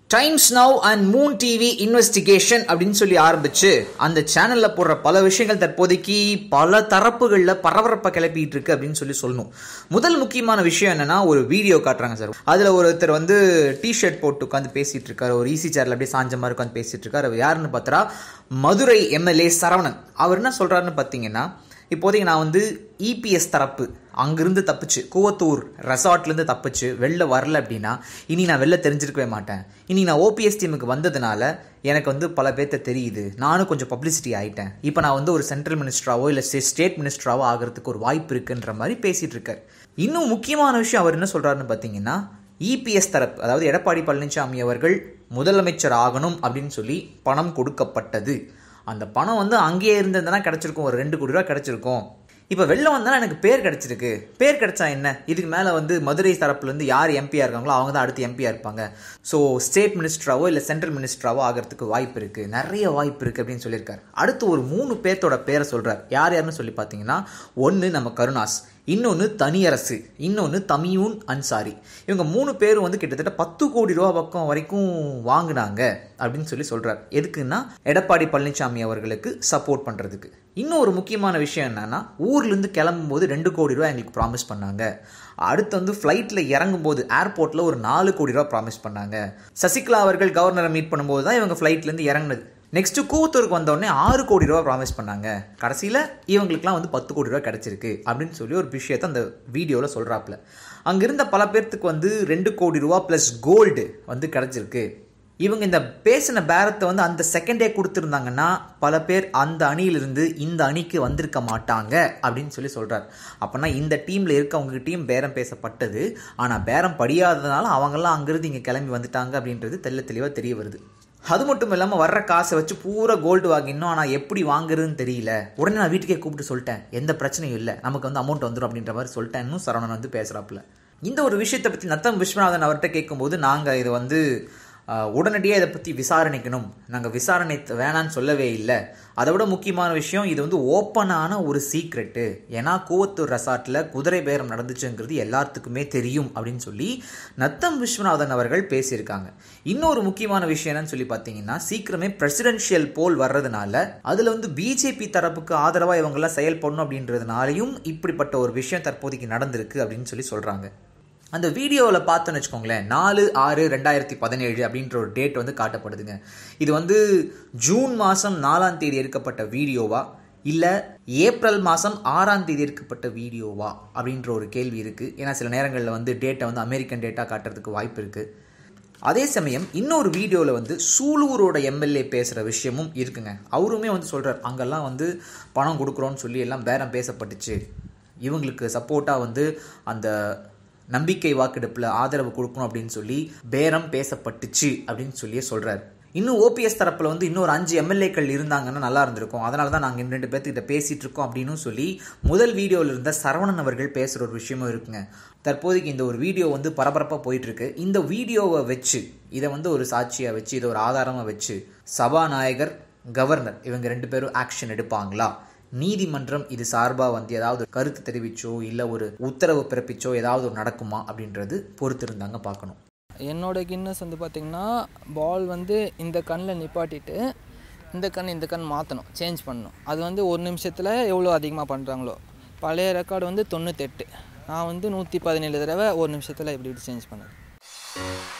times Now and Moon TV investigation அப்படின்னு சொல்லி ஆரம்பிச்சு அந்த சேனல்ல போடுற பல விஷயங்கள் தற்போதைக்கு பல தரப்புகளில் பரபரப்பை கிளப்பிட்டு இருக்கு அப்படின்னு சொல்லி சொல்லணும் முதல் முக்கியமான விஷயம் என்னன்னா ஒரு வீடியோ காட்டுறாங்க சார் அதுல ஒருத்தர் வந்து டிஷர்ட் போட்டு உட்காந்து பேசிட்டு இருக்காரு ஒரு ஈசி சேர்ல அப்படியே சாஞ்ச மாதிரி உட்காந்து பேசிட்டு இருக்காரு அவர் யாருன்னு பார்த்தா மதுரை எம்எல்ஏ சரவணன் அவர் என்ன சொல்றாருன்னு பார்த்தீங்கன்னா இப்போதைக்கு நான் வந்து இபிஎஸ் தரப்பு அங்கிருந்து தப்பிச்சு கூவத்தூர் ரெசார்ட்லேருந்து தப்பிச்சு வெளில வரல அப்படின்னா இனி நான் வெளில தெரிஞ்சிருக்கவே மாட்டேன் இனி நான் ஓபிஎஸ் டீமுக்கு வந்ததுனால எனக்கு வந்து பல பேர்த்த தெரியுது நானும் கொஞ்சம் பப்ளிசிட்டி ஆகிட்டேன் இப்போ நான் வந்து ஒரு சென்ட்ரல் மினிஸ்டராவோ இல்லை ஸ்டேட் மினிஸ்டராவோ ஆகிறதுக்கு ஒரு வாய்ப்பு இருக்குன்ற மாதிரி பேசிகிட்டு இருக்காரு இன்னும் முக்கியமான விஷயம் அவர் என்ன சொல்கிறாருன்னு பார்த்தீங்கன்னா இபிஎஸ் தரப்பு அதாவது எடப்பாடி பழனிசாமி அவர்கள் முதலமைச்சர் ஆகணும் அப்படின்னு சொல்லி பணம் கொடுக்கப்பட்டது அந்த பணம் வந்து அங்கேயே இருந்திருந்தனா கிடச்சிருக்கும் ஒரு ரெண்டு கோடி ரூபா கிடச்சிருக்கும் இப்போ வெளில வந்தாலும் எனக்கு பேர் கிடச்சிருக்கு பேர் கிடைச்சா என்ன இதுக்கு மேலே வந்து மதுரை தரப்புலேருந்து யார் எம்பியாக இருக்காங்களோ அவங்க தான் அடுத்து எம்பியாக இருப்பாங்க ஸோ ஸ்டேட் மினிஸ்டராவோ இல்லை சென்ட்ரல் மினிஸ்டராவோ ஆகிறதுக்கு வாய்ப்பு இருக்குது நிறைய வாய்ப்பு இருக்குது அப்படின்னு சொல்லியிருக்காரு அடுத்து ஒரு மூணு பேர்த்தோட பேரை சொல்கிறார் யார் யாருன்னு சொல்லி பார்த்தீங்கன்னா ஒன்று நம்ம கருணாஸ் இன்னொன்று தனியரசு இன்னொன்று தமியூன் அன்சாரி இவங்க மூணு பேரும் வந்து கிட்டத்தட்ட பத்து கோடி ரூபா பக்கம் வரைக்கும் வாங்கினாங்க அப்படின்னு சொல்லி சொல்கிறார் எதுக்குன்னா எடப்பாடி பழனிசாமி அவர்களுக்கு சப்போர்ட் பண்ணுறதுக்கு இன்னும் ஒரு முக்கியமான விஷயம் என்னன்னா ஊர்லேருந்து கிளம்பும்போது ரெண்டு கோடி ரூபா எங்களுக்கு ப்ராமிஸ் பண்ணாங்க அடுத்து வந்து ஃப்ளைட்டில் இறங்கும்போது ஏர்போர்ட்டில் ஒரு நாலு கோடி ரூபா ப்ராமிஸ் பண்ணாங்க சசிகலா அவர்கள் கவர்னரை மீட் பண்ணும்போது தான் இவங்க ஃப்ளைட்லேருந்து இறங்குனது நெக்ஸ்ட் கூவத்தூருக்கு வந்தோடனே ஆறு கோடி ரூபா ப்ராமிஸ் பண்ணாங்க கடைசியில் இவங்களுக்குலாம் வந்து பத்து கோடி ரூபா கிடச்சிருக்கு அப்படின்னு சொல்லி ஒரு விஷயத்தை அந்த வீடியோவில் சொல்கிறாப்புல அங்கே இருந்த பல பேர்த்துக்கு வந்து ரெண்டு கோடி ரூபா ப்ளஸ் கோல்டு வந்து கிடச்சிருக்கு இவங்க இந்த பேசின பேரத்தை வந்து அந்த செகண்டே கொடுத்துருந்தாங்கன்னா பல பேர் அந்த அணியிலிருந்து இந்த அணிக்கு வந்திருக்க மாட்டாங்க அப்படின்னு சொல்லி சொல்கிறார் அப்போனா இந்த டீமில் இருக்கவங்ககிட்டயும் பேரம் பேசப்பட்டது ஆனால் பேரம் படியாததுனால அவங்கெல்லாம் அங்கிருந்து இங்கே கிளம்பி வந்துட்டாங்க அப்படின்றது தெல்ல தெளிவாக தெரிய வருது அது மட்டும் இல்லாமல் வர்ற காசை வச்சு பூரா கோல்டு வாங்கினோம் ஆனால் எப்படி வாங்குறதுன்னு தெரியல உடனே நான் வீட்டுக்கே கூப்பிட்டு சொல்லிட்டேன் எந்த பிரச்சனையும் இல்லை நமக்கு வந்து அமௌண்ட் வந்துடும் அப்படின்ற மாதிரி சொல்லிட்டேன்னு சரவணன் வந்து பேசுகிறாப்புல இந்த ஒரு விஷயத்தை பற்றி நத்தம் விஸ்வநாதன் அவர்கிட்ட கேட்கும்போது நாங்கள் இதை வந்து உடனடியாக இதை பற்றி விசாரணைக்கணும் நாங்கள் விசாரணை வேணான்னு சொல்லவே இல்லை அதை விட முக்கியமான விஷயம் இது வந்து ஓப்பனான ஒரு சீக்ரெட்டு ஏன்னா கூவத்தூர் ரெசார்ட்டில் குதிரை பேரம் நடந்துச்சுங்கிறது எல்லாத்துக்குமே தெரியும் அப்படின்னு சொல்லி நத்தம் விஸ்வநாதன் அவர்கள் பேசியிருக்காங்க இன்னொரு முக்கியமான விஷயம் என்னன்னு சொல்லி பார்த்தீங்கன்னா சீக்கிரமே பிரசிடென்ஷியல் போல் வர்றதுனால அதில் வந்து பிஜேபி தரப்புக்கு ஆதரவாக இவங்கெல்லாம் செயல்படணும் அப்படின்றதுனாலையும் இப்படிப்பட்ட ஒரு விஷயம் தற்போதைக்கு நடந்திருக்கு அப்படின்னு சொல்லி சொல்கிறாங்க அந்த வீடியோவில் பார்த்தோன்னு வச்சுக்கோங்களேன் நாலு ஆறு ரெண்டாயிரத்தி பதினேழு அப்படின்ற ஒரு டேட் வந்து காட்டப்படுதுங்க இது வந்து ஜூன் மாதம் நாலாம் தேதி எடுக்கப்பட்ட வீடியோவா இல்லை ஏப்ரல் மாதம் ஆறாம் தேதி எடுக்கப்பட்ட வீடியோவா அப்படின்ற ஒரு கேள்வி இருக்குது ஏன்னா சில நேரங்களில் வந்து டேட்டை வந்து அமெரிக்கன் டேட்டா காட்டுறதுக்கு வாய்ப்பு இருக்குது அதே சமயம் இன்னொரு வீடியோவில் வந்து சூலூரோட எம்எல்ஏ பேசுகிற விஷயமும் இருக்குங்க அவருமே வந்து சொல்கிறார் அங்கெல்லாம் வந்து பணம் கொடுக்குறோன்னு சொல்லி எல்லாம் பேரம் பேசப்பட்டுச்சு இவங்களுக்கு சப்போர்ட்டாக வந்து அந்த நம்பிக்கை வாக்கெடுப்பில் ஆதரவு கொடுக்கணும் அப்படின்னு சொல்லி பேரம் பேசப்பட்டுச்சு அப்படின்னு சொல்லியே சொல்கிறார் இன்னும் ஓபிஎஸ் தரப்பில் வந்து இன்னொரு அஞ்சு எம்எல்ஏக்கள் இருந்தாங்கன்னா நல்லா இருந்திருக்கும் அதனால தான் நாங்கள் ரெண்டு பேர்த்துக்கிட்ட பேசிகிட்டு இருக்கோம் அப்படின்னு சொல்லி முதல் வீடியோவில் இருந்த சரவணன் அவர்கள் பேசுகிற ஒரு விஷயமும் இருக்குங்க தற்போதைக்கு இந்த ஒரு வீடியோ வந்து பரபரப்பாக போயிட்டுருக்கு இந்த வீடியோவை வச்சு இதை வந்து ஒரு சாட்சியாக வச்சு இதை ஒரு ஆதாரமாக வச்சு சபாநாயகர் கவர்னர் இவங்க ரெண்டு பேரும் ஆக்ஷன் எடுப்பாங்களா நீதிமன்றம் இது சார்பாக வந்து ஏதாவது கருத்து தெரிவிச்சோ இல்லை ஒரு உத்தரவு பிறப்பிச்சோ ஏதாவது ஒரு நடக்குமா அப்படின்றது பொறுத்திருந்தாங்க பார்க்கணும் என்னோட கின்னஸ் வந்து பார்த்திங்கன்னா பால் வந்து இந்த கண்ணில் நிப்பாட்டிட்டு இந்த கண் இந்த கண் மாற்றணும் சேஞ்ச் பண்ணணும் அது வந்து ஒரு நிமிஷத்தில் எவ்வளோ அதிகமாக பண்ணுறாங்களோ பழைய ரெக்கார்டு வந்து தொண்ணூத்தெட்டு நான் வந்து நூற்றி பதினேழு தடவை ஒரு நிமிஷத்தில் இப்படி இப்படி சேஞ்ச் பண்ணேன்